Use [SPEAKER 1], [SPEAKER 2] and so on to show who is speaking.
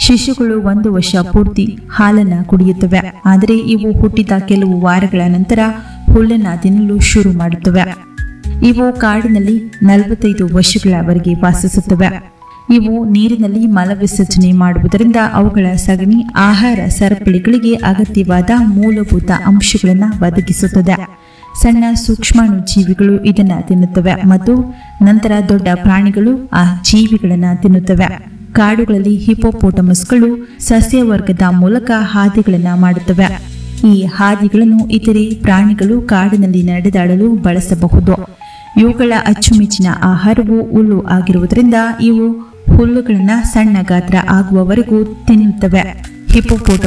[SPEAKER 1] ಶಿಶುಗಳು ಒಂದು ವರ್ಷ ಪೂರ್ತಿ ಹಾಲನ್ನ ಕುಡಿಯುತ್ತವೆ ಆದರೆ ಇವು ಹುಟ್ಟಿದ ಕೆಲವು ವಾರಗಳ ನಂತರ ಹುಲ್ಲನ್ನ ತಿನ್ನಲು ಶುರು ಮಾಡುತ್ತವೆ ಇವು ಕಾಡಿನಲ್ಲಿ ನಲವತ್ತೈದು ವರ್ಷಗಳವರೆಗೆ ವಾಸಿಸುತ್ತವೆ ಇವು ನೀರಿನಲ್ಲಿ ಮಲವಿಸರ್ಜನೆ ಮಾಡುವುದರಿಂದ ಅವುಗಳ ಸಗಣಿ ಆಹಾರ ಸರಪಳಿಗಳಿಗೆ ಅಗತ್ಯವಾದ ಮೂಲಭೂತ ಅಂಶಗಳನ್ನು ಒದಗಿಸುತ್ತದೆ ಸಣ್ಣ ಸೂಕ್ಷ್ಮಾಣು ಜೀವಿಗಳು ಇದನ್ನ ತಿನ್ನುತ್ತವೆ ಮತ್ತು ನಂತರ ದೊಡ್ಡ ಪ್ರಾಣಿಗಳು ಆ ಜೀವಿಗಳನ್ನ ತಿನ್ನುತ್ತವೆ ಕಾಡುಗಳಲ್ಲಿ ಹಿಪೋಪೋಟಮಸ್ಗಳು ಸಸ್ಯವರ್ಗದ ಮೂಲಕ ಹಾದಿಗಳನ್ನ ಮಾಡುತ್ತವೆ ಈ ಹಾದಿಗಳನ್ನು ಇತರೆ ಪ್ರಾಣಿಗಳು ಕಾಡಿನಲ್ಲಿ ನಡೆದಾಡಲು ಬಳಸಬಹುದು ಇವುಗಳ ಅಚ್ಚುಮೆಚ್ಚಿನ ಆಹಾರವು ಹುಲ್ಲು ಆಗಿರುವುದರಿಂದ ಇವು ಹುಲ್ಲುಗಳನ್ನ ಸಣ್ಣ ಗಾತ್ರ ಆಗುವವರೆಗೂ ತಿನ್ನುತ್ತವೆ ಹಿಪೋಪೋಟಮಸ್